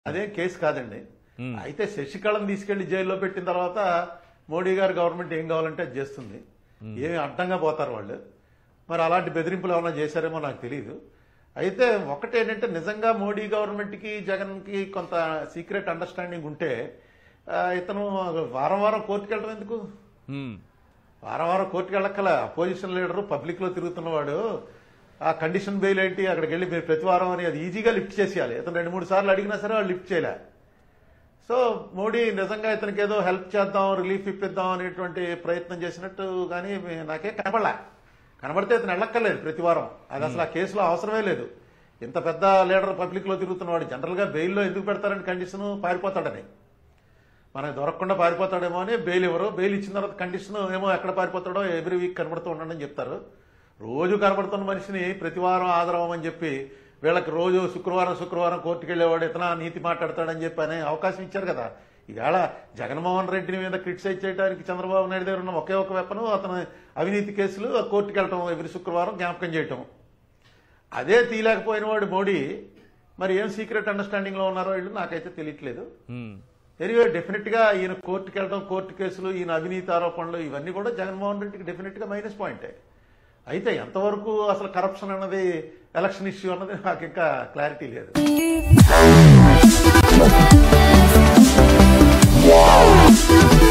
అదేం కేసు కాదండి అయితే శశికళను తీసుకెళ్లి జైల్లో పెట్టిన తర్వాత మోడీ గారు గవర్నమెంట్ ఏం కావాలంటే అది చేస్తుంది ఏమి అడ్డంగా పోతారు వాళ్ళు మరి అలాంటి బెదిరింపులు ఏమైనా చేశారేమో నాకు తెలియదు అయితే ఒకటేంటంటే నిజంగా మోడీ గవర్నమెంట్కి జగన్కి కొంత సీక్రెట్ అండర్స్టాండింగ్ ఉంటే ఆ, ఇతను వారం వారం కోర్టుకు వెళ్ళడం ఎందుకు ఉమ్, వారం వారం కోర్టుకు వెళ్ళక్కల అపోజిషన్ లీడరు పబ్లిక్ లో తిరుగుతున్నవాడు ఆ కండిషన్ బెయిల్ ఏంటి అక్కడికి వెళ్ళి మీరు ప్రతి వారం అని అది ఈజీగా లిఫ్ట్ చేసేయాలి ఇతను రెండు మూడు సార్లు అడిగినా సరే వాళ్ళు లిఫ్ట్ చేయలే సో మోడీ నిజంగా ఇతనికి ఏదో హెల్ప్ చేద్దాం రిలీఫ్ ఇప్పిద్దాం అనేటువంటి ప్రయత్నం చేసినట్టు కానీ నాకే కనపడలే కనబడితే ఇతను వెళ్ళక్కర్లేదు ప్రతి వారం అది అసలు ఆ కేసులో అవసరమే లేదు ఇంత పెద్ద లీడర్ పబ్లిక్ లో తిరుగుతున్నవాడు జనరల్ గా బెయిల్లో ఎందుకు పెడతారని కండిషన్ పారిపోతాడని మనకు దొరకకుండా పారిపోతాడేమో అని బెయిల్ ఇవ్వరు బెయిల్ ఇచ్చిన తర్వాత కండిషన్ ఏమో ఎక్కడ పారిపోతాడో ఎవ్రీ వీక్ కనబడుతూ ఉండండి అని చెప్తారు రోజు కనబడుతున్న మనిషిని ప్రతి వారం ఆదరవమని చెప్పి వీళ్ళకి రోజు శుక్రవారం శుక్రవారం కోర్టుకు వెళ్ళేవాడు ఇతన నీతి మాట్లాడతాడని చెప్పి అనే అవకాశం ఇచ్చారు కదా ఈవేళ జగన్మోహన్ రెడ్డి మీద క్రిటిసైజ్ చేయడానికి చంద్రబాబు నాయుడు దగ్గర ఉన్న ఒకే ఒక వెపను అతను అవినీతి కేసులు కోర్టుకు వెళ్ళటం ఎవ్రీ శుక్రవారం జ్ఞాపకం చేయటం అదే తీయలేకపోయిన వాడు మోడీ మరి ఏం సీక్రెట్ అండర్స్టాండింగ్ లో ఉన్నారో వీళ్ళు నాకైతే తెలియట్లేదు ఉమ్. ఎనివే డెఫినెట్ గా ఈయన కోర్టుకి వెళ్ళడం కోర్టు కేసులు ఈయన అవినీతి ఆరోపణలు ఇవన్నీ కూడా జగన్మోహన్ రెడ్డికి డెఫినెట్ గా మైనస్ పాయింటే అయితే ఎంతవరకు అసలు కరప్షన్ అన్నది ఎలక్షన్ ఇష్యూ అన్నది నాకు ఇంకా క్లారిటీ లేదు Wow.